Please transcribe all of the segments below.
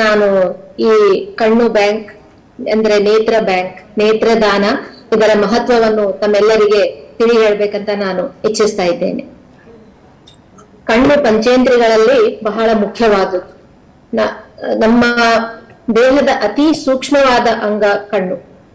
ನಾನು ಈ ಕಣ್ಣು ಬ್ಯಾಂಕ್ ಅಂದ್ರೆ ನೇತ್ರ ಬ್ಯಾಂಕ್ ನೇತ್ರದಾನ ಇದರ ಮಹತ್ವವನ್ನು ತಮ್ಮೆಲ್ಲರಿಗೆ ತಿಳಿ ಹೇಳ್ಬೇಕಂತ ನಾನು ಇಚ್ಛಿಸ್ತಾ ಇದ್ದೇನೆ ಕಣ್ಣು ಪಂಚೇಂದ್ರಿಯಗಳಲ್ಲಿ ಬಹಳ ಮುಖ್ಯವಾದದ್ದು ನ- ನಮ್ಮ ದೇಹದ ಅತಿ ಸೂಕ್ಷ್ಮವಾದ ಅಂಗ ಕಣ್ಣು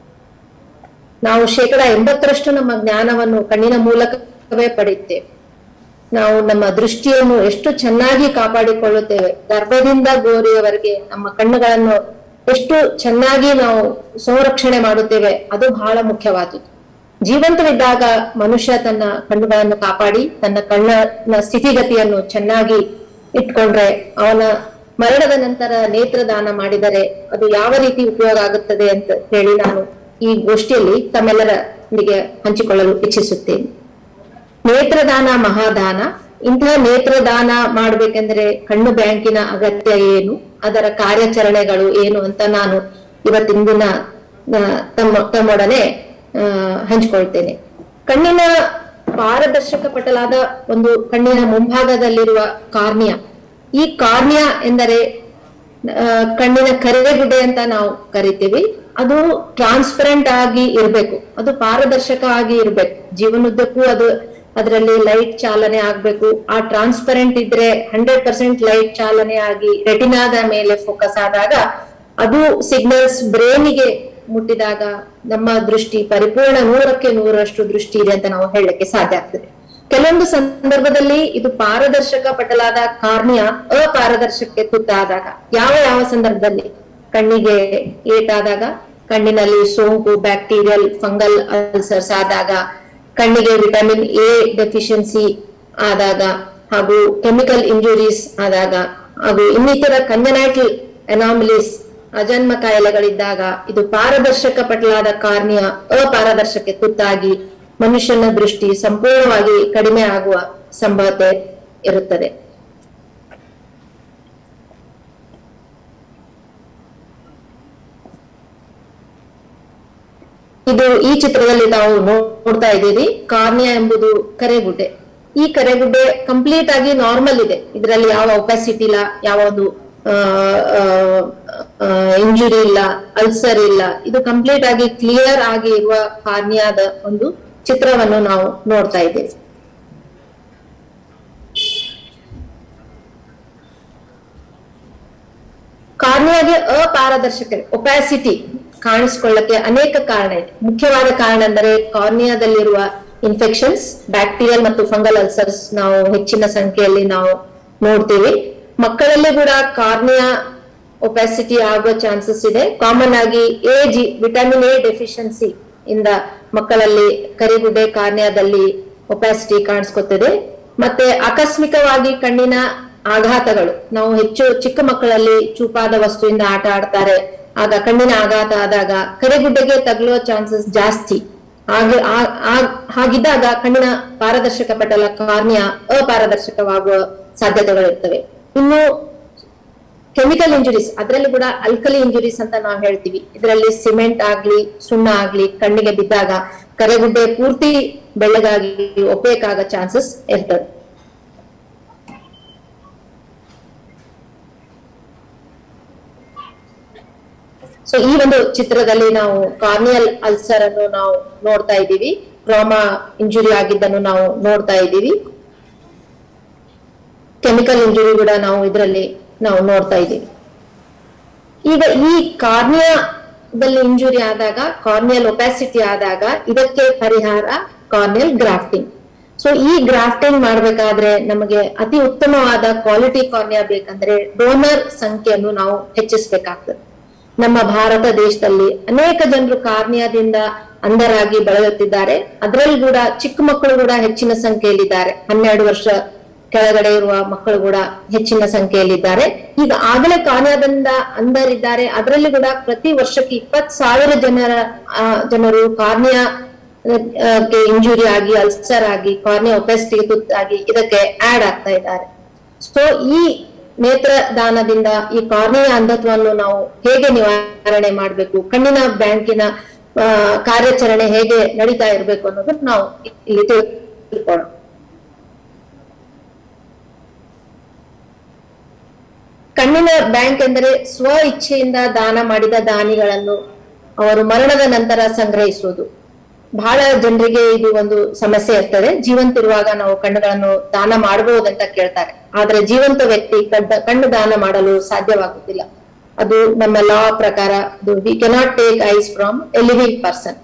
ನಾವು ಶೇಕಡ ಎಂಬತ್ತರಷ್ಟು ನಮ್ಮ ಜ್ಞಾನವನ್ನು ಕಣ್ಣಿನ ಮೂಲಕವೇ ಪಡೆಯುತ್ತೇವೆ ನಾವು ನಮ್ಮ ದೃಷ್ಟಿಯನ್ನು ಎಷ್ಟು ಚೆನ್ನಾಗಿ ಕಾಪಾಡಿಕೊಳ್ಳುತ್ತೇವೆ ಗರ್ಭದಿಂದ ಗೋರಿಯವರೆಗೆ ನಮ್ಮ ಕಣ್ಣುಗಳನ್ನು ಎಷ್ಟು ಚೆನ್ನಾಗಿ ನಾವು ಸಂರಕ್ಷಣೆ ಮಾಡುತ್ತೇವೆ ಅದು ಬಹಳ ಮುಖ್ಯವಾದುದು ಜೀವಂತವಿದ್ದಾಗ ಮನುಷ್ಯ ತನ್ನ ಕಣ್ಣುಗಳನ್ನು ಕಾಪಾಡಿ ತನ್ನ ಕಣ್ಣಿನ ಸ್ಥಿತಿಗತಿಯನ್ನು ಚೆನ್ನಾಗಿ ಇಟ್ಕೊಂಡ್ರೆ ಅವನ ಮರಣದ ನಂತರ ನೇತ್ರದಾನ ಮಾಡಿದರೆ ಅದು ಯಾವ ರೀತಿ ಉಪಯೋಗ ಆಗುತ್ತದೆ ಅಂತ ಹೇಳಿ ನಾನು ಈ ಗೋಷ್ಠಿಯಲ್ಲಿ ತಮ್ಮೆಲ್ಲರೊಂದಿಗೆ ಹಂಚಿಕೊಳ್ಳಲು ಇಚ್ಛಿಸುತ್ತೇನೆ ನೇತ್ರದಾನ ಮಹಾದಾನ ಇಂತಹ ನೇತ್ರದಾನ ಮಾಡ್ಬೇಕೆಂದ್ರೆ ಕಣ್ಣು ಬ್ಯಾಂಕಿನ ಅಗತ್ಯ ಏನು ಅದರ ಕಾರ್ಯಾಚರಣೆಗಳು ಏನು ಅಂತ ನಾನು ಇವತ್ತಿನ ದಿನ ಆ, ತಮ್ಮ ತಮ್ಮೊಡನೆ ಆ, ಹಂಚಿಕೊಳ್ತೇನೆ ಕಣ್ಣಿನ ಪಾರದರ್ಶಕ ಪಟಲಾದ ಒಂದು ಕಣ್ಣಿನ ಮುಂಭಾಗದಲ್ಲಿರುವ ಕಾರ್ನಿಯ ಈ ಕಾರ್ನಿಯ ಎಂದರೆ ಆ, ಕಣ್ಣಿನ ಕರೆಗುಡ್ಡೆ ಅಂತ ನಾವು ಕರಿತೀವಿ ಅದು ಟ್ರಾನ್ಸ್ಪರೆಂಟ್ ಆಗಿ ಇರ್ಬೇಕು ಅದು ಪಾರದರ್ಶಕ ಆಗಿ ಇರ್ಬೇಕು ಜೀವನದುದ್ದಕ್ಕೂ ಅದು ಅದರಲ್ಲಿ ಲೈಟ್ ಚಾಲನೆ ಆಗ್ಬೇಕು ಆ ಟ್ರಾನ್ಸ್ಪರೆಂಟ್ ಇದ್ರೆ ಹಂಡ್ರೆಡ್ ಪರ್ಸೆಂಟ್ ಲೈಟ್ ಚಾಲನೆ ಆಗಿ ರೆಟಿನಾದ ಮೇಲೆ ಫೋಕಸ್ ಆದಾಗ ಅದು ಸಿಗ್ನಲ್ಸ್ ಬ್ರೈನಿಗೆ ಮುಟ್ಟಿದಾಗ ನಮ್ಮ ದೃಷ್ಟಿ ಪರಿಪೂರ್ಣ ನೂರಕ್ಕೆ ನೂರಷ್ಟು ದೃಷ್ಟಿ ಇದೆ ಅಂತ ನಾವು ಹೇಳಲಿಕ್ಕೆ ಸಾಧ್ಯ ಆಗ್ತದೆ ಕೆಲವೊಂದು ಸಂದರ್ಭದಲ್ಲಿ ಇದು ಪಾರದರ್ಶಕ ಪಟಲಾದ ಕಾರ್ನಿಯ ಅಪಾರದರ್ಶಕಕ್ಕೆ ತುತ್ತಾದಾಗ ಯಾವ ಯಾವ ಸಂದರ್ಭದಲ್ಲಿ ಕಣ್ಣಿಗೆ ಏಟಾದಾಗ ಕಣ್ಣಿನಲ್ಲಿ ಸೋಂಕು ಬ್ಯಾಕ್ಟೀರಿಯಲ್ ಫಂಗಲ್ ಅಲ್ಸರ್ಸ್ ಆದಾಗ ಕಣ್ಣಿಗೆ ವಿಟಮಿನ್ ಎ ಡೆಫಿಷಿಯನ್ಸಿ ಆದಾಗ ಹಾಗೂ ಕೆಮಿಕಲ್ ಇಂಜುರೀಸ್ ಆದಾಗ ಹಾಗೂ ಇನ್ನಿತರ ಕಂಜನೈಟಲ್ ಅನಾಮಿಲೀಸ್ ಅಜನ್ಮ ಕಾಯಿಲೆಗಳಿದ್ದಾಗ ಇದು ಪಾರದರ್ಶಕ ಪಟಲಾದ ಕಾರ್ನಿಯ ಅಪಾರದರ್ಶಕ್ಕೆ ತುತ್ತಾಗಿ ಮನುಷ್ಯನ ದೃಷ್ಟಿ ಸಂಪೂರ್ಣವಾಗಿ ಕಡಿಮೆ ಆಗುವ ಸಂಭವತೆ ಇರುತ್ತದೆ ಇದು ಈ ಚಿತ್ರದಲ್ಲಿ ನಾವು ನೋಡ್ತಾ ಇದ್ದೀರಿ ಕಾರ್ನಿಯಾ ಎಂಬುದು ಕರೆಗುಡ್ಡೆ ಈ ಕರೆಗುಡ್ಡೆ ಕಂಪ್ಲೀಟ್ ಆಗಿ ನಾರ್ಮಲ್ ಇದೆ ಇದರಲ್ಲಿ ಯಾವ ಒಪಾಸಿಟಿ ಇಲ್ಲ ಯಾವ ಒಂದು ಇಂಜುರಿ ಇಲ್ಲ ಅಲ್ಸರ್ ಇಲ್ಲ ಇದು ಕಂಪ್ಲೀಟ್ ಆಗಿ ಕ್ಲಿಯರ್ ಆಗಿ ಇರುವ ಕಾರ್ನಿಯಾದ ಒಂದು ಚಿತ್ರವನ್ನು ನಾವು ನೋಡ್ತಾ ಇದ್ದೇವೆ ಕಾರ್ನಿಯಾಗೆ ಅಪಾರದರ್ಶಕ ಒಪಾಸಿಟಿ ಕಾಣಿಸ್ಕೊಳ್ಳಕ್ಕೆ ಅನೇಕ ಕಾರಣ ಇದೆ ಮುಖ್ಯವಾದ ಕಾರಣ ಅಂದರೆ ಕಾರ್ನಿಯಾದಲ್ಲಿರುವ ಇನ್ಫೆಕ್ಷನ್ಸ್ ಬ್ಯಾಕ್ಟೀರಿಯಲ್ ಮತ್ತು ಫಂಗಲ್ ಅಲ್ಸರ್ಸ್ ನಾವು ಹೆಚ್ಚಿನ ಸಂಖ್ಯೆಯಲ್ಲಿ ನಾವು ನೋಡ್ತೀವಿ ಮಕ್ಕಳಲ್ಲಿ ಕೂಡ ಕಾರ್ನಿಯಾ ಒಪಾಸಿಟಿ ಆಗುವ ಚಾನ್ಸಸ್ ಇದೆ ಕಾಮನ್ ಆಗಿ E G vitamin A deficiency ಇಂದ ಮಕ್ಕಳಲ್ಲಿ ಕರಿಗುಡ್ಡೆ ಕಾರ್ನಿಯಾದಲ್ಲಿ ಒಪಾಸಿಟಿ ಕಾಣಿಸ್ಕೊತದೆ ಮತ್ತೆ ಆಕಸ್ಮಿಕವಾಗಿ ಕಣ್ಣಿನ ಆಘಾತಗಳು ನಾವು ಹೆಚ್ಚು ಚಿಕ್ಕ ಮಕ್ಕಳಲ್ಲಿ ಚೂಪಾದ ವಸ್ತುವಿಂದ ಆಟ ಆಡ್ತಾರೆ ಆಗ ಕಣ್ಣಿನ ಆಘಾತ ಆದಾಗ ಕರೆಗುಡ್ಡೆಗೆ ತಗುಲುವ ಚಾನ್ಸಸ್ ಜಾಸ್ತಿ ಹಾಗೆ ಆ- ಆ- ಹಾಗಿದ್ದಾಗ ಕಣ್ಣಿನ ಪಾರದರ್ಶಕ ಪಟಲ ಕಾರ್ನಿಯ ಅಪಾರದರ್ಶಕವಾಗುವ ಸಾಧ್ಯತೆಗಳಿರ್ತವೆ ಇನ್ನು ಕೆಮಿಕಲ್ ಇಂಜುರೀಸ್ ಅದರಲ್ಲಿ ಕೂಡ ಅಲ್ಕಲಿ ಇಂಜುರೀಸ್ ಅಂತ ನಾವು ಹೇಳ್ತೀವಿ ಇದರಲ್ಲಿ ಸಿಮೆಂಟ್ ಆಗ್ಲಿ ಸುಣ್ಣ ಆಗ್ಲಿ ಕಣ್ಣಿಗೆ ಬಿದ್ದಾಗ ಕರೆಗುಡ್ಡೆ ಪೂರ್ತಿ ಬೆಳ್ಳಗಾಗಿ ಒಪೇಕ್ ಆಗೋ ಚಾನ್ಸಸ್ ಇರ್ತದೆ ಸೊ ಈ ಒಂದು ಚಿತ್ರದಲ್ಲಿ ನಾವು ಕಾರ್ನಿಯಲ್ ಅಲ್ಸರ್ ಅನ್ನು ನಾವು ನೋಡ್ತಾ ಇದ್ದೀವಿ ಟ್ರಾಮಾ ಇಂಜುರಿ ಆಗಿದ್ದನ್ನು ನಾವು ನೋಡ್ತಾ ಇದ್ದೀವಿ ಕೆಮಿಕಲ್ ಇಂಜುರಿ ಕೂಡ ನಾವು ಇದರಲ್ಲಿ ನಾವು ನೋಡ್ತಾ ಇದ್ದೀವಿ ಈಗ ಈ ಕಾರ್ನಿಯಾದಲ್ಲಿ ಇಂಜುರಿ ಆದಾಗ ಕಾರ್ನಿಯಲ್ ಒಪಾಸಿಟಿ ಆದಾಗ ಇದಕ್ಕೆ ಪರಿಹಾರ ಕಾರ್ನಿಯಲ್ ಗ್ರಾಫ್ಟಿಂಗ್ ಸೊ ಈ ಗ್ರಾಫ್ಟಿಂಗ್ ಮಾಡ್ಬೇಕಾದ್ರೆ ನಮಗೆ ಅತಿ ಉತ್ತಮವಾದ ಕ್ವಾಲಿಟಿ ಕಾರ್ನಿಯಾ ಬೇಕಂದ್ರೆ ಡೋನರ್ ಸಂಖ್ಯೆಯನ್ನು ನಾವು ಹೆಚ್ಚಿಸಬೇಕಾಗ್ತದೆ ನಮ್ಮ ಭಾರತ ದೇಶದಲ್ಲಿ ಅನೇಕ ಜನರು ಕಾರ್ನಿಯಾದಿಂದ ಅಂಧರಾಗಿ ಬೆಳೆಯುತ್ತಿದ್ದಾರೆ ಅದರಲ್ಲಿ ಕೂಡ ಚಿಕ್ಕ ಮಕ್ಕಳು ಕೂಡ ಹೆಚ್ಚಿನ ಸಂಖ್ಯೆಯಲ್ಲಿದ್ದಾರೆ ಹನ್ನೆರಡು ವರ್ಷ ಕೆಳಗಡೆ ಇರುವ ಮಕ್ಕಳು ಕೂಡ ಹೆಚ್ಚಿನ ಸಂಖ್ಯೆಯಲ್ಲಿದ್ದಾರೆ ಈಗ ಆಗಲೇ ಕಾರ್ನಿಯಾದಿಂದ ಅಂಧರಿದ್ದಾರೆ ಅದರಲ್ಲಿ ಕೂಡ ಪ್ರತಿ ವರ್ಷಕ್ಕೆ ಇಪ್ಪತ್ ಸಾವಿರ ಜನರ ಆ, ಜನರು ಕಾರ್ನಿಯಾ ಗೆ ಇಂಜುರಿ ಆಗಿ ಅಲ್ಸರ್ ಆಗಿ ಕಾರ್ನಿಯಾ ಒಪೆಸ್ಟಿಗೆ ತುತ್ತಾಗಿ ಇದಕ್ಕೆ ಆಡ್ ಆಗ್ತಾ ಇದ್ದಾರೆ ಸೊ ಈ ನೇತ್ರದಾನದಿಂದ ಈ ಕಾರ್ನಿಯಾ ಅಂಧತ್ವವನ್ನು ನಾವು ಹೇಗೆ ನಿವಾರಣೆ ಮಾಡಬೇಕು ಕಣ್ಣಿನ ಬ್ಯಾಂಕಿನ ಆ, ಕಾರ್ಯಾಚರಣೆ ಹೇಗೆ ನಡೀತಾ ಇರಬೇಕು ಅನ್ನೋದನ್ನ ನಾವು ಇಲ್ಲಿ ತಿಳ್ಕೊಳ್ಳೋಣ ಕಣ್ಣಿನ ಬ್ಯಾಂಕ್ ಎಂದರೆ ಸ್ವ ಇಚ್ಛೆಯಿಂದ ದಾನ ಮಾಡಿದ ದಾನಿಗಳನ್ನು ಅವರು ಮರಣದ ನಂತರ ಸಂಗ್ರಹಿಸುವುದು ಬಹಳ ಜನರಿಗೆ ಇದು ಒಂದು ಸಮಸ್ಯೆ ಇರ್ತದೆ ಜೀವಂತಿರುವಾಗ ನಾವು ಕಣ್ಣುಗಳನ್ನು ದಾನ ಮಾಡಬಹುದಂತ ಕೇಳ್ತಾರೆ ಆದ್ರೆ ಜೀವಂತ ವ್ಯಕ್ತಿ ಕಡ್ಡ- ಕಣ್ಣು ದಾನ ಮಾಡಲು ಸಾಧ್ಯವಾಗುತ್ತಿಲ್ಲ ಅದು ನಮ್ಮ ಲಾ ಪ್ರಕಾರ we cannot take eyes from a living person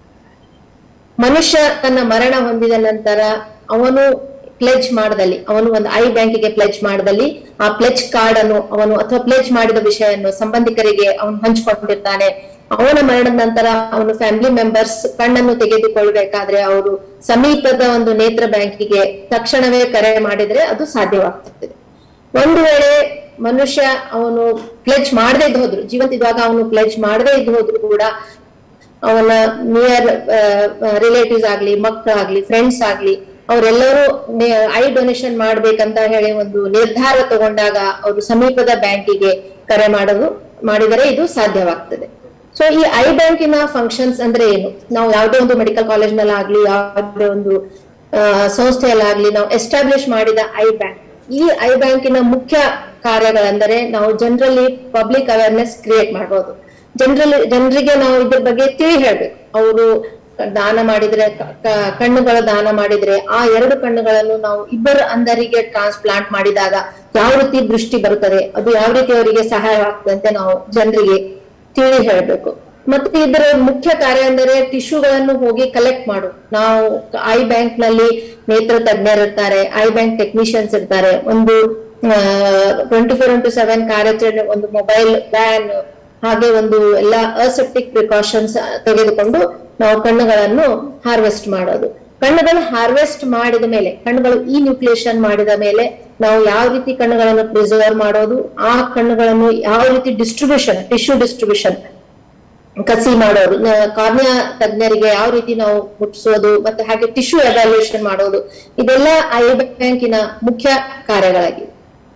ಮನುಷ್ಯ ತನ್ನ ಮರಣ ಹೊಂದಿದ ನಂತರ ಅವನು ಪ್ಲೆಜ್ ಮಾಡದಲ್ಲಿ ಅವನು ಒಂದು ಐ ಬ್ಯಾಂಕಿಗೆ ಪ್ಲೆಜ್ ಮಾಡದಲ್ಲಿ ಆ ಪ್ಲೆಜ್ ಕಾರ್ಡ್ ಅನ್ನು ಅವನು ಅಥವಾ ಪ್ಲೆಜ್ ಮಾಡಿದ ವಿಷಯವನ್ನು ಸಂಬಂಧಿಕರಿಗೆ ಅವನು ಹಂಚಿಕೊಂಡಿರ್ತಾನೆ ಅವನ ಮರಣದ ನಂತರ ಅವನು ಫ್ಯಾಮಿಲಿ ಮೆಂಬರ್ಸ್ ಕಣ್ಣನ್ನು ತೆಗೆದುಕೊಳ್ಬೇಕಾದ್ರೆ ಅವರು ಸಮೀಪದ ಒಂದು ನೇತ್ರ ಬ್ಯಾಂಕಿಗೆ ತಕ್ಷಣವೇ ಕರೆ ಮಾಡಿದ್ರೆ ಅದು ಸಾಧ್ಯವಾಗ್ತದೆ ಒಂದು ವೇಳೆ ಮನುಷ್ಯ ಅವನು ಪ್ಲೆಜ್ ಮಾಡದೇ ಇದ್ದು ಹೋದ್ರು ಜೀವಂತಿದ್ದಾಗ ಅವನು ಪ್ಲೆಜ್ ಮಾಡದೇ ಇದ್ದು ಹೋದ್ರು ಕೂಡ ಅವನ ನಿಯರ್ ರಿಲೇಟಿವ್ಸ್ ಆಗ್ಲಿ ಮಕ್ಕಳಾಗ್ಲಿ ಫ್ರೆಂಡ್ಸ್ ಆಗ್ಲಿ ಅವರೆಲ್ಲರೂ ಐ ಡೊನೇಷನ್ ಮಾಡ್ಬೇಕಂತ ಹೇಳಿ ಒಂದು ನಿರ್ಧಾರ ತಗೊಂಡಾಗ ಅವರು ಸಮೀಪದ ಬ್ಯಾಂಕಿಗೆ ಕರೆ ಮಾಡೋದು ಮಾಡಿದರೆ ಇದು ಸಾಧ್ಯವಾಗ್ತದೆ ಸೊ ಈ ಐ ಬ್ಯಾಂಕಿನ ಫಂಕ್ಷನ್ಸ್ ಅಂದ್ರೆ ಏನು ನಾವು ಯಾವುದೇ ಒಂದು ಮೆಡಿಕಲ್ ಕಾಲೇಜ್ ನಲ್ಲಿ ಯಾವುದೇ ಒಂದು ಆ, ಸಂಸ್ಥೆಯಲ್ಲಾಗ್ಲಿ ನಾವು ಎಸ್ಟಾಬ್ಲಿಷ್ ಮಾಡಿದ ಐ ಬ್ಯಾಂಕ್ ಈ ಐ ಬ್ಯಾಂಕಿನ ಮುಖ್ಯ ಕಾರ್ಯಗಳೆಂದರೆ ನಾವು ಜನರಲ್ಲಿ ಪಬ್ಲಿಕ್ ಅವೇರ್ನೆಸ್ ಕ್ರಿಯೇಟ್ ಮಾಡಬಹುದು ಜನರಲ್ಲಿ ಜನರಿಗೆ ನಾವು ಇದ್ರ ಬಗ್ಗೆ ತಿಳಿ ಹೇಳ್ಬೇಕು ಅವರು ದಾನ ಮಾಡಿದ್ರೆ ಕ- ಕ- ಕಣ್ಣುಗಳ ದಾನ ಮಾಡಿದ್ರೆ ಆ ಎರಡು ಕಣ್ಣುಗಳನ್ನು ನಾವು ಇಬ್ಬರು ಅಂಧರಿಗೆ ಟ್ರಾನ್ಸ್ಪ್ಲಾಂಟ್ ಮಾಡಿದಾಗ ಯಾವ ರೀತಿ ದೃಷ್ಟಿ ಬರುತ್ತದೆ ಅದು ಯಾವ ರೀತಿ ಅವರಿಗೆ ಸಹಾಯ ಆಗ್ತದೆ ಅಂತ ನಾವು ಜನರಿಗೆ ತಿಳಿ ಹೇಳ್ಬೇಕು ಮತ್ತೆ ಇದರ ಮುಖ್ಯ ಕಾರ್ಯ ಎಂದರೆ ಟಿಶ್ಯೂಗಳನ್ನು ಹೋಗಿ ಕಲೆಕ್ಟ್ ಮಾಡು ನಾವು ಐ ಬ್ಯಾಂಕ್ ನಲ್ಲಿ ನೇತ್ರ ತಜ್ಞರು ಇರ್ತಾರೆ ಐ ಬ್ಯಾಂಕ್ ಟೆಕ್ನಿಷಿಯನ್ಸ್ ಇರ್ತಾರೆ ಒಂದು ಟ್ವೆಂಟಿ ಫೋರ್ ಇಂಟು ಸೆವೆನ್ ಕಾರ್ಯಾಚರಣೆ ಒಂದು ಮೊಬೈಲ್ ವ್ಯಾನ್ ಹಾಗೆ ಒಂದು ಎಲ್ಲ ಅಸೆಪ್ಟಿಕ್ ಪ್ರಿಕಾಷನ್ಸ್ ತೆಗೆದುಕೊಂಡು ನಾವು ಕಣ್ಣುಗಳನ್ನು ಹಾರ್ವೆಸ್ಟ್ ಮಾಡೋದು ಕಣ್ಣುಗಳು ಹಾರ್ವೆಸ್ಟ್ ಮಾಡಿದ ಮೇಲೆ ಕಣ್ಣುಗಳು ಈ ನ್ಯೂಕ್ಲಿಯೇಷನ್ ಮಾಡಿದ ಮೇಲೆ ನಾವು ಯಾವ ರೀತಿ ಕಣ್ಣುಗಳನ್ನು ಪ್ರಿಸರ್ವ್ ಮಾಡೋದು ಆ ಕಣ್ಣುಗಳನ್ನು ಯಾವ ರೀತಿ ಡಿಸ್ಟ್ರಿಬ್ಯೂಷನ್ ಟಿಶ್ಯೂ ಡಿಸ್ಟ್ರಿಬ್ಯೂಷನ್ ಕಸಿ ಮಾಡೋದು ಕಾರ್ನಿಯಾ ತಜ್ಞರಿಗೆ ಯಾವ ರೀತಿ ನಾವು ಮುಟ್ಟಿಸೋದು ಮತ್ತೆ ಹಾಗೆ ಟಿಶ್ಯೂ ಎವ್ಯಾಲ್ಯೂಯೇಷನ್ ಮಾಡೋದು ಇದೆಲ್ಲ ಐ ಬ್ಯಾಂಕಿನ ಮುಖ್ಯ ಕಾರ್ಯಗಳಾಗಿವೆ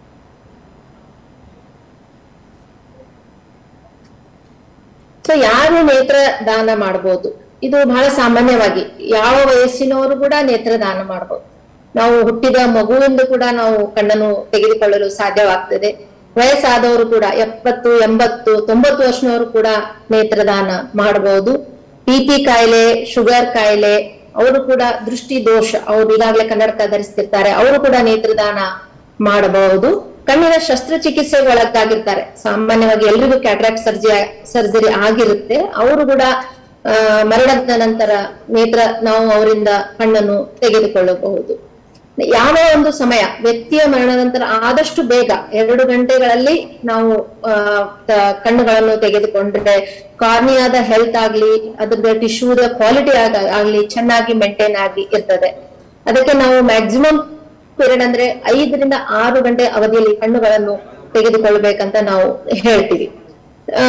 ಸೊ ಯಾರು ನೇತ್ರ ದಾನ ಮಾಡಬಹುದು ಇದು ಬಹಳ ಸಾಮಾನ್ಯವಾಗಿ ಯಾವ ವಯಸ್ಸಿನವರು ಕೂಡ ನೇತ್ರ ದಾನ ಮಾಡಬಹುದು ನಾವು ಹುಟ್ಟಿದ ಮಗುವಿಂದ ಕೂಡ ನಾವು ಕಣ್ಣನ್ನು ತೆಗೆದುಕೊಳ್ಳಲು ಸಾಧ್ಯವಾಗ್ತದೆ ವಯಸ್ಸಾದವರು ಕೂಡ ಎಪ್ಪತ್ತು ಎಂಬತ್ತು ತೊಂಬತ್ತು ವರ್ಷನವರು ಕೂಡ ನೇತ್ರದಾನ ಮಾಡಬಹುದು ಬಿ ಪಿ ಕಾಯಿಲೆ ಶುಗರ್ ಕಾಯಿಲೆ ಅವರು ಕೂಡ ದೃಷ್ಟಿ ದೋಷ ಅವರು ಈಗಾಗಲೇ ಕನ್ನಡಕ ಧರಿಸ್ತಿರ್ತಾರೆ ಅವರು ಕೂಡ ನೇತ್ರದಾನ ಮಾಡಬಹುದು ಕಣ್ಣಿನ ಶಸ್ತ್ರಚಿಕಿತ್ಸೆಗೆ ಒಳಗಾಗಿರ್ತಾರೆ ಸಾಮಾನ್ಯವಾಗಿ ಎಲ್ರಿಗೂ ಕ್ಯಾಟ್ರಾಕ್ಟ್ ಸರ್ಜಿ ಸರ್ಜರಿ ಆಗಿರುತ್ತೆ ಅವರು ಕೂಡ ಆ, ಮರಣದ ನಂತರ ನೇತ್ರ ನಾವು ಅವರಿಂದ ಕಣ್ಣನ್ನು ತೆಗೆದುಕೊಳ್ಳಬಹುದು ಯಾವ ಒಂದು ಸಮಯ ವ್ಯಕ್ತಿಯ ಮರಣದ ನಂತರ ಆದಷ್ಟು ಬೇಗ ಎರಡು ಗಂಟೆಗಳಲ್ಲಿ ನಾವು ಆ, ತ- ಕಣ್ಣುಗಳನ್ನು ತೆಗೆದುಕೊಂಡ್ರೆ ಕಾರ್ನಿಯಾದ ಹೆಲ್ತ್ ಆಗ್ಲಿ ಅದ್ರದ್ದು ಟಿಶ್ಯೂದ ಕ್ವಾಲಿಟಿ ಆಗ್ಲಿ ಚೆನ್ನಾಗಿ ಮೇಂಟೈನ್ ಆಗಿ ಇರ್ತದೆ ಅದಕ್ಕೆ ನಾವು ಮ್ಯಾಕ್ಸಿಮಮ್ ಪೀರಿಯಡ್ ಅಂದ್ರೆ ಐದರಿಂದ ಆರು ಗಂಟೆ ಅವಧಿಯಲ್ಲಿ ಕಣ್ಣುಗಳನ್ನು ತೆಗೆದುಕೊಳ್ಬೇಕಂತ ನಾವು ಹೇಳ್ತೀವಿ ಆ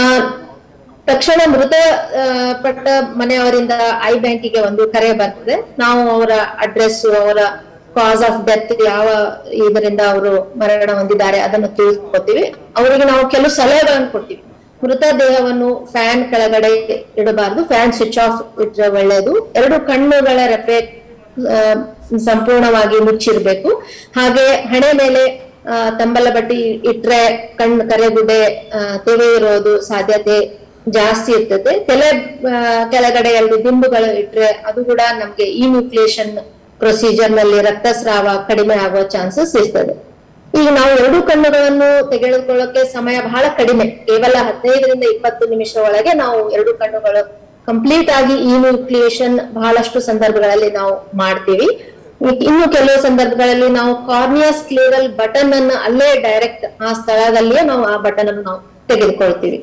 ತಕ್ಷಣ ಮೃತ ಆ, ಪಟ್ಟ ಮನೆಯವರಿಂದ ಐ ಬ್ಯಾಂಕಿಗೆ ಒಂದು ಕರೆ ಬರ್ತದೆ ನಾವು ಅವರ ಅಡ್ರೆಸ್ ಅವರ ಕಾಸ್ ಆಫ್ ಡೆತ್ ಯಾವ ಇದರಿಂದ ಅವರು ಮರಣ ಹೊಂದಿದ್ದಾರೆ ಅದನ್ನು ತಿಳಿಸ್ಕೊತೀವಿ ಅವರಿಗೆ ನಾವು ಕೆಲವು ಸಲಹೆಗಳನ್ನು ಕೊಡ್ತೀವಿ ಮೃತ ದೇಹವನ್ನು ಫ್ಯಾನ್ ಕೆಳಗಡೆ ಇಡಬಾರ್ದು ಫ್ಯಾನ್ ಸ್ವಿಚ್ ಆಫ್ ಇಟ್ರೆ ಒಳ್ಳೆಯದು ಎರಡು ಕಣ್ಣುಗಳ ರೆಪೆ ಆ, ಸಂಪೂರ್ಣವಾಗಿ ಮುಚ್ಚಿರ್ಬೇಕು ಹಾಗೆ ಹಣೆ ಮೇಲೆ ಆ, ತಂಬಲ ಬಟ್ಟಿ ಇಟ್ರೆ ಕಣ್ಣು ಕರೆಗುಡೆ ಆ, ತೆವೆ ಇರೋದು ಸಾಧ್ಯತೆ ಜಾಸ್ತಿ ಇರ್ತದೆ ತಲೆ ಆ, ಕೆಳಗಡೆ ಎರಡು ದಿಂಬುಗಳು ಇಟ್ರೆ ಅದು ಕೂಡ ನಮ್ಗೆ ಈ ನ್ಯೂಕ್ಲಿಯೇಷನ್ ಪ್ರೊಸೀಜರ್ ನಲ್ಲಿ ರಕ್ತಸ್ರಾವ ಕಡಿಮೆ ಆಗುವ ಚಾನ್ಸಸ್ ಇರ್ತದೆ ಈಗ ನಾವು ಎರಡು ಕಣ್ಣುಗಳನ್ನು ತೆಗೆದುಕೊಳ್ಳೋಕೆ ಸಮಯ ಬಹಳ ಕಡಿಮೆ ಕೇವಲ ಹದಿನೈದರಿಂದ ಇಪ್ಪತ್ತು ನಿಮಿಷ ಒಳಗೆ ನಾವು ಎರಡು ಕಣ್ಣುಗಳು ಕಂಪ್ಲೀಟ್ ಆಗಿ ಈ ನ್ಯೂಕ್ಲಿಯೇಷನ್ ಬಹಳಷ್ಟು ಸಂದರ್ಭಗಳಲ್ಲಿ ನಾವು ಮಾಡ್ತೀವಿ ಇ- ಇನ್ನು ಕೆಲವು ಸಂದರ್ಭಗಳಲ್ಲಿ ನಾವು ಕಾರ್ನಿಯಸ್ ಕ್ಲಿಯರಲ್ ಬಟನ್ ಅನ್ನ ಅಲ್ಲೇ ಡೈರೆಕ್ಟ್ ಆ ಸ್ಥಳದಲ್ಲಿಯೇ ನಾವು ಆ ಬಟನ್ ಅನ್ನು ನಾವು ತೆಗೆದುಕೊಳ್ತೀವಿ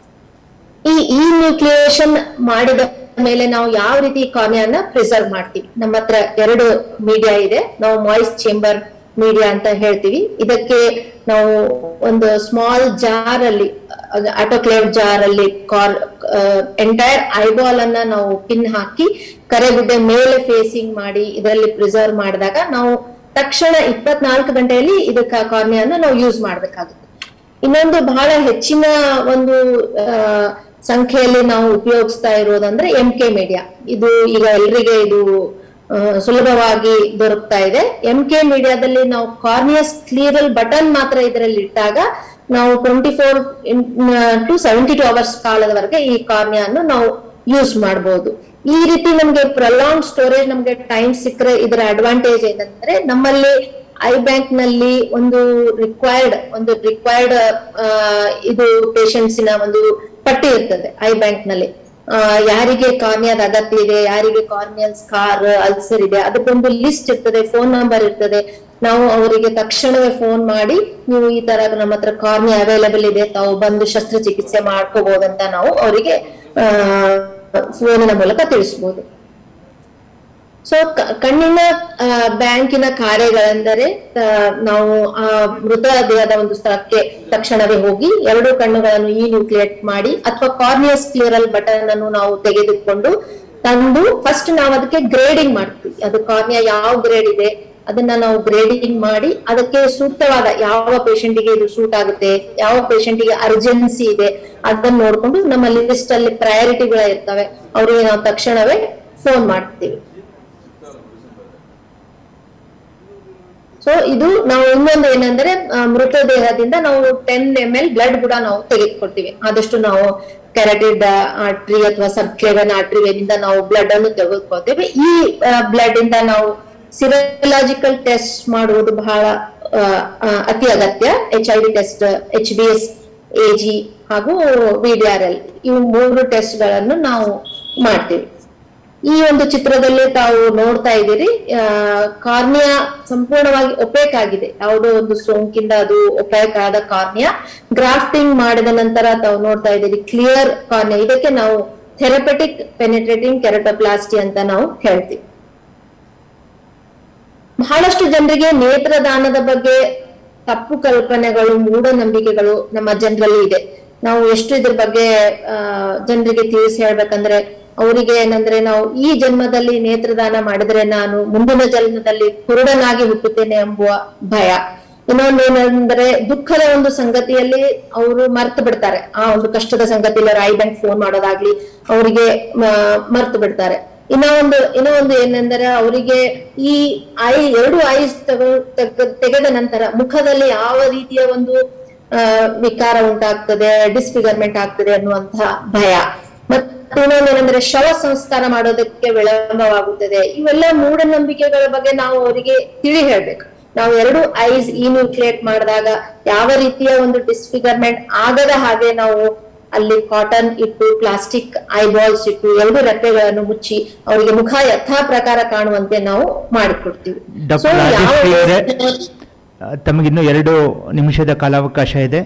ಈ ಈ ನ್ಯೂಕ್ಲಿಯೇಷನ್ ಮಾಡಿದ ಮೇಲೆ ನಾವು ಯಾವ ರೀತಿ ಕಾರ್ನಿಯಾನ ಪ್ರಿಸರ್ವ್ ಮಾಡ್ತೀವಿ ನಮ್ಮ ಹತ್ರ ಎರಡು ಮೀಡಿಯಾ ಇದೆ ನಾವು ಮಾಯ್ಸ್ ಚೇಂಬರ್ ಮೀಡಿಯಾ ಅಂತ ಹೇಳ್ತೀವಿ ಇದಕ್ಕೆ ನಾವು ಒಂದು ಸ್ಮಾಲ್ ಜಾರ್ ಅಲ್ಲಿ ಆಟೋಕ್ಲೇವ್ ಜಾರ್ ಅಲ್ಲಿ ಕಾರ್ ಎಂಟೈರ್ ಐಬಾಲ್ ಅನ್ನ ನಾವು ಪಿನ್ ಹಾಕಿ ಕರೆಗುಡ್ಡೆ ಮೇಲೆ ಫೇಸಿಂಗ್ ಮಾಡಿ ಇದರಲ್ಲಿ ಪ್ರಿಸರ್ವ್ ಮಾಡಿದಾಗ ನಾವು ತಕ್ಷಣ ಇಪ್ಪತ್ನಾಲ್ಕು ಗಂಟೆಯಲ್ಲಿ ಇದಕ್ಕ ಕಾರ್ನಿಯಾನ ನಾವು ಯೂಸ್ ಮಾಡ್ಬೇಕಾಗುತ್ತೆ ಇನ್ನೊಂದು ಬಹಳ ಹೆಚ್ಚಿನ ಒಂದು ಆ, ಸಂಖ್ಯೆಯಲ್ಲಿ ನಾವು ಉಪಯೋಗಿಸ್ತಾ ಇರೋದಂದ್ರೆ ಎಂ ಕೆ ಮೀಡಿಯಾ ಇದು ಈಗ ಎಲ್ರಿಗೆ ಇದು ಆ, ಸುಲಭವಾಗಿ ದೊರಕ್ತಾ ಇದೆ ಎಂ ಕೆ ಮೀಡಿಯಾದಲ್ಲಿ ನಾವು ಕಾರ್ನಿಯಸ್ ಕ್ಲಿಯರಲ್ ಬಟನ್ ಮಾತ್ರ ಇದರಲ್ಲಿ ಇಟ್ಟಾಗ ನಾವು twenty four to seventy two hours ಕಾಲದವರೆಗೆ ಈ ಕಾರ್ನಿಯನ್ನು ನಾವು ಯೂಸ್ ಮಾಡಬಹುದು ಈ ರೀತಿ ನಮ್ಗೆ ಪ್ರಲಾಂಗ್ ಸ್ಟೋರೇಜ್ ನಮ್ಗೆ ಟೈಮ್ ಸಿಕ್ಕರೆ ಇದರ ಅಡ್ವಾಂಟೇಜ್ ಏನಂದ್ರೆ ನಮ್ಮಲ್ಲಿ ಐ ಬ್ಯಾಂಕ್ ನಲ್ಲಿ ಒಂದು ರಿಕ್ವೈರ್ಡ್ ಒಂದು ರಿಕ್ವೈರ್ಡ್ ಇದು ಪೇಷಂಟ್ಸಿನ ಒಂದು ಪಟ್ಟಿ ಇರ್ತದೆ ಐ ಬ್ಯಾಂಕ್ ನಲ್ಲಿ ಆ, ಯಾರಿಗೆ ಕಾರ್ನಿಯಾದ ಅಗತ್ಯ ಇದೆ ಯಾರಿಗೆ ಕಾರ್ನಿಯಲ್ ಸ್ಕಾರ್ ಅಲ್ಸರ್ ಇದೆ ಅದಕ್ಕೊಂದು ಲಿಸ್ಟ್ ಇರ್ತದೆ ಫೋನ್ ನಂಬರ್ ಇರ್ತದೆ ನಾವು ಅವರಿಗೆ ತಕ್ಷಣವೇ ಫೋನ್ ಮಾಡಿ ನೀವು ಈ ತರ ನಮ್ಮ ಹತ್ರ ಕಾರ್ನಿಯಾ ಅವೈಲೇಬಲ್ ಇದೆ ತಾವು ಬಂದು ಶಸ್ತ್ರಚಿಕಿತ್ಸೆ ಮಾಡ್ಕೋಬಹುದಂತ ನಾವು ಅವರಿಗೆ ಆ ಫೋನಿನ ಮೂಲಕ ತಿಳಿಸಬಹುದು ಸೊ ಕಣ್ಣಿನ ಆ, ಬ್ಯಾಂಕಿನ ಕಾರ್ಯಗಳೆಂದರೆ ಆ, ನಾವು ಆ ಮೃತ ದೇಹದ ಒಂದು ಸ್ಥಳಕ್ಕೆ ತಕ್ಷಣವೇ ಹೋಗಿ ಎರಡು ಕಣ್ಣುಗಳನ್ನು ಈ ನ್ಯೂಕ್ಲಿಯೇಟ್ ಮಾಡಿ ಅಥವಾ ಕಾರ್ನಿಯಸ್ ಕ್ಲಿಯರಲ್ ಬಟನ್ ಅನ್ನು ನಾವು ತೆಗೆದುಕೊಂಡು ತಂದು ಫಸ್ಟ್ ನಾವು ಅದಕ್ಕೆ ಗ್ರೇಡಿಂಗ್ ಮಾಡ್ತೀವಿ ಅದು ಕಾರ್ನಿಯಾ ಯಾವ ಗ್ರೇಡ್ ಇದೆ ಅದನ್ನ ನಾವು ಗ್ರೇಡಿಂಗ್ ಮಾಡಿ ಅದಕ್ಕೆ ಸೂಕ್ತವಾದ ಯಾವ patient ಗೆ ಇದು ಸೂಟ್ ಆಗುತ್ತೆ ಯಾವ patient ಗೆ ಅರ್ಜೆನ್ಸಿ ಇದೆ ಅದನ್ನ ನೋಡ್ಕೊಂಡು ನಮ್ಮ ಲಿಸ್ಟ್ ಅಲ್ಲಿ ಪ್ರಯಾರಿಟಿಗಳ ಇರ್ತವೆ ಅವರಿಗೆ ನಾವು ತಕ್ಷಣವೇ ಫೋನ್ ಮಾಡ್ತೀವಿ ಸೊ ಇದು ನಾವು ಇನ್ನೊಂದು ಏನಂದ್ರೆ ಆ, ಮೃತದೇಹದಿಂದ ನಾವು ಟೆನ್ ಎಮ್ ಎಲ್ ಬ್ಲಡ್ ಕೂಡ ನಾವು ತೆಗೆದುಕೊಳ್ತೀವಿ ಆದಷ್ಟು ನಾವು ಕೆರಟಿಡ್ ಆರ್ಟ್ರಿ ಅಥವಾ ಸಬ್ಕ್ಲೇವನ್ ಆರ್ಟ್ರಿ ವೇನಿಂದ ನಾವು ಬ್ಲಡ್ ಅನ್ನು ತೆಗೆದುಕೊಳ್ತೇವೆ ಈ ಬ್ಲಡ್ ಇಂದ ನಾವು ಸಿರಲಾಜಿಕಲ್ ಟೆಸ್ಟ್ ಮಾಡುವುದು ಬಹಳ ಆ, ಆ, ಅತಿ ಅಗತ್ಯ H I V test H B S A G ಹಾಗೂ ವಿ ಡಿ ಆರ್ ಎಲ್ ಇವು ಮೂರು ಟೆಸ್ಟ್ ಗಳನ್ನು ನಾವು ಮಾಡ್ತೀವಿ ಈ ಒಂದು ಚಿತ್ರದಲ್ಲಿ ತಾವು ನೋಡ್ತಾ ಇದ್ದೀರಿ ಆ, ಕಾರ್ನಿಯಾ ಸಂಪೂರ್ಣವಾಗಿ ಒಪೇಕ್ ಆಗಿದೆ ಯಾವುದೋ ಒಂದು ಸೋಂಕಿಂದ ಅದು ಒಪೇಕ್ ಆದ ಕಾರ್ನಿಯಾ ಗ್ರಾಫ್ಟಿಂಗ್ ಮಾಡಿದ ನಂತರ ತಾವು ನೋಡ್ತಾ ಇದ್ದೀರಿ ಕ್ಲಿಯರ್ ಕಾರ್ನಿಯಾ ಇದಕ್ಕೆ ನಾವು ಥೆರಪೆಟಿಕ್ ಪೆನಿಟ್ರೇಟಿಂಗ್ ಕೆರಟೋಪ್ಲಾಸ್ಟಿ ಅಂತ ನಾವು ಹೇಳ್ತೀವಿ ಬಹಳಷ್ಟು ಜನರಿಗೆ ನೇತ್ರದಾನದ ಬಗ್ಗೆ ತಪ್ಪು ಕಲ್ಪನೆಗಳು ಮೂಢನಂಬಿಕೆಗಳು ನಮ್ಮ ಜನರಲ್ಲಿ ಇದೆ ನಾವು ಎಷ್ಟು ಇದ್ರ ಬಗ್ಗೆ ಆ ಜನರಿಗೆ ತಿಳಿಸಿ ಹೇಳ್ಬೇಕಂದ್ರೆ ಅವರಿಗೆ ಏನಂದ್ರೆ ನಾವು ಈ ಜನ್ಮದಲ್ಲಿ ನೇತ್ರದಾನ ಮಾಡಿದ್ರೆ ನಾನು ಮುಂದಿನ ಜನ್ಮದಲ್ಲಿ ಕುರುಡನಾಗಿ ಹುಟ್ಟುತ್ತೇನೆ ಎಂಬುವ ಭಯ ಇನ್ನೊಂದು ಏನಂದ್ರೆ ದುಃಖದ ಒಂದು ಸಂಗತಿಯಲ್ಲಿ ಅವರು ಮರ್ತು ಬಿಡ್ತಾರೆ ಆ ಒಂದು ಕಷ್ಟದ ಸಂಗತಿಯಲ್ಲಿ ಐ ಬ್ಯಾಂಕ್ ಫೋನ್ ಮಾಡೋದಾಗ್ಲಿ ಅವರಿಗೆ ಮರ್ತು ಬಿಡ್ತಾರೆ ಇನ್ನ ಒಂದು ಇನ್ನೂ ಒಂದು ಏನೆಂದರೆ ಅವರಿಗೆ ಈ ಐ ಎರಡು ಐಸ್ ತೆಗೆದ ನಂತರ ಮುಖದಲ್ಲಿ ಯಾವ ರೀತಿಯ ಒಂದು ಆ, ವಿಕಾರ ಉಂಟಾಗ್ತದೆ ಡಿಸ್ಫಿಗರ್ಮೆಂಟ್ ಆಗ್ತದೆ ಅನ್ನುವಂತಹ ಭಯ ಮತ್ತೆ ಇನ್ನೊಂದು ಏನಂದ್ರೆ ಶವ ಸಂಸ್ಕಾರ ಮಾಡೋದಕ್ಕೆ ವಿಳಂಬವಾಗುತ್ತದೆ ಇವೆಲ್ಲ ಮೂಢನಂಬಿಕೆಗಳ ಬಗ್ಗೆ ನಾವು ಅವರಿಗೆ ತಿಳಿ ಹೇಳ್ಬೇಕು ನಾವು ಎರಡು ಐಸ್ ಈ ನ್ಯೂಕ್ಲಿಯೇಟ್ ಮಾಡಿದಾಗ ಯಾವ ರೀತಿಯ ಒಂದು ಡಿಸ್ಫಿಗರ್ಮೆಂಟ್ ಆಗದ ಹಾಗೆ ನಾವು ಅಲ್ಲಿ ಕಾಟನ್ ಇಟ್ಟು ಪ್ಲಾಸ್ಟಿಕ್ ಐಬಾಲ್ಸ್ ಇಟ್ಟು ಎರಡು ರೆಪ್ಪೆಗಳನ್ನು ಮುಚ್ಚಿ ಅವರಿಗೆ ಮುಖ ಯಥಾ ಪ್ರಕಾರ ಕಾಣುವಂತೆ ನಾವು ಮಾಡಿಕೊಡ್ತೀವಿ ಡಾಕ್ಟರ್ So, ಯಾವ ರಾಜೇಶ್ವರಿ ಅವರೇ, ವಯಸ್ಸಿನ- ತಮಗಿನ್ನೂ ಎರಡು ನಿಮಿಷದ ಕಾಲಾವಕಾಶ ಇದೆ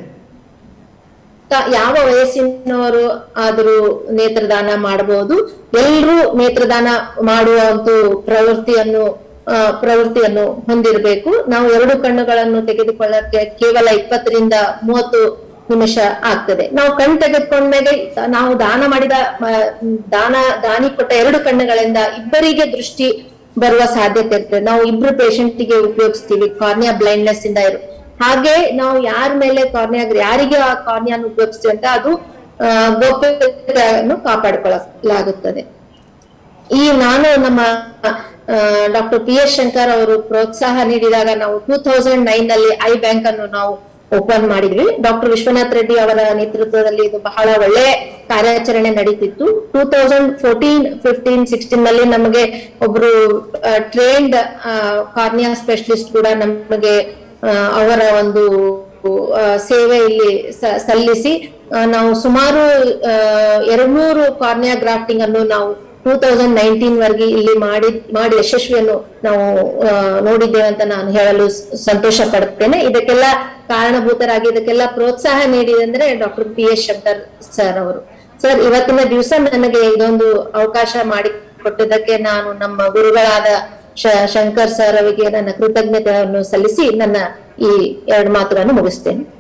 ತ- ಯಾವ ವಯಸ್ಸಿನವರು ಆದರೂ ನೇತ್ರದಾನ ಮಾಡಬಹುದು ಎಲ್ಲರೂ ನೇತ್ರದಾನ ಮಾಡುವ ಒಂದು ಪ್ರವೃತ್ತಿಯನ್ನು ಆ, ಪ್ರವೃತ್ತಿಯನ್ನು ಹೊಂದಿರಬೇಕು ನಾವು ಎರಡು ಕಣ್ಣುಗಳನ್ನು ತೆಗೆದುಕೊಳ್ಳಕ್ಕೆ ಕೇವಲ ಇಪ್ಪತ್ತರಿಂದ ಮೂವತ್ತು ನಿಮಿಷ ಆಗ್ತದೆ ನಾವು ಕಣ್ಣು ತೆಗೆದುಕೊಂಡ್ಮೇಲೆ ನಾವು ದಾನ ಮಾಡಿದ ಆ, ದಾನ ದಾನಿ ಕೊಟ್ಟ ಎರಡು ಕಣ್ಣುಗಳಿಂದ ಇಬ್ಬರಿಗೆ ದೃಷ್ಟಿ ಬರುವ ಸಾಧ್ಯತೆ ಇರ್ತದೆ ನಾವು ಇಬ್ರು patient ಗೆ ಉಪಯೋಗಿಸ್ತೀವಿ ಕಾರ್ನಿಯಾ ಬ್ಲೈಂಡ್ನೆಸ್ ಇಂದ ಇರು ಹಾಗೆ ನಾವು ಯಾರ ಮೇಲೆ ಕಾರ್ನಿಯಾ ಯಾರಿಗೆ ಆ ಕಾರ್ನಿಯಾನ ಉಪಯೋಗಿಸ್ತೀವಿ ಅಂತ ಅದು ಆ, ಗೌಪ್ಯತೆಯನ್ನು ಕಾಪಾಡಿಕೊಳ್ಳಲಾಗುತ್ತದೆ ಈ ನಾನು ನಮ್ಮ ಡಾಕ್ಟರ್ ಪಿ ಎಸ್ ಶಂಕರ್ ಅವರು ಪ್ರೋತ್ಸಾಹ ನೀಡಿದಾಗ ನಾವು ಟೂ ತೌಸಂಡ್ ನೈನ್ ನಲ್ಲಿ ಐ ಬ್ಯಾಂಕ್ ಅನ್ನು ನಾವು ಓಪನ್ ಮಾಡಿದ್ವಿ ಡಾಕ್ಟರ್ ವಿಶ್ವನಾಥ್ ರೆಡ್ಡಿ ಅವರ ನೇತೃತ್ವದಲ್ಲಿ ಇದು ಬಹಳ ಒಳ್ಳೆ ಕಾರ್ಯಾಚರಣೆ ನಡೀತಿತ್ತು two thousand fourteen fifteen sixteen ನಲ್ಲಿ ನಮಗೆ ಒಬ್ರು ಟ್ರೈನ್ಡ್ ಕಾರ್ನಿಯಾ ಸ್ಪೆಷಲಿಸ್ಟ್ ಕೂಡ ನಮಗೆ ಆ, ಅವರ ಒಂದು ಆ, ಸೇವೆ ಇಲ್ಲಿ ಸ- ಸಲ್ಲಿಸಿ ಆ, ನಾವು ಸುಮಾರು ಎರಡ್ನೂರು ಕಾರ್ನಿಯಾ ಗ್ರಾಫ್ಟಿಂಗ್ ಅನ್ನು ನಾವು ಟೂ ತೌಸಂಡ್ ನೈನ್ಟೀನ್ ವರೆಗೆ ಇಲ್ಲಿ ಮಾಡಿ ಮಾಡಿ ಯಶಸ್ವಿಯನ್ನು ನಾವು ಆ, ನೋಡಿದ್ದೇವೆ ಅಂತ ನಾನು ಹೇಳಲು ಸ- ಸಂತೋಷ ಪಡುತ್ತೇನೆ ಇದಕ್ಕೆಲ್ಲ ಕಾರಣಭೂತರಾಗಿ ಇದಕ್ಕೆಲ್ಲ ಪ್ರೋತ್ಸಾಹ ನೀಡಿದಂದ್ರೆ doctor P S Shankar sir ಅವರು ಸರ್ ಇವತ್ತಿನ ದಿವಸ ನನಗೆ ಇದೊಂದು ಅವಕಾಶ ಮಾಡಿಕೊಟ್ಟಿದ್ದಕ್ಕೆ ನಾನು ನಮ್ಮ ಗುರುಗಳಾದ ಶ- ಶಂಕರ್ ಸರ್ ಅವರಿಗೆ ನನ್ನ ಕೃತಜ್ಞತೆಯನ್ನು ಸಲ್ಲಿಸಿ ನನ್ನ ಈ ಎರಡು ಮಾತುಗಳನ್ನು ಮುಗಿಸ್ತೇನೆ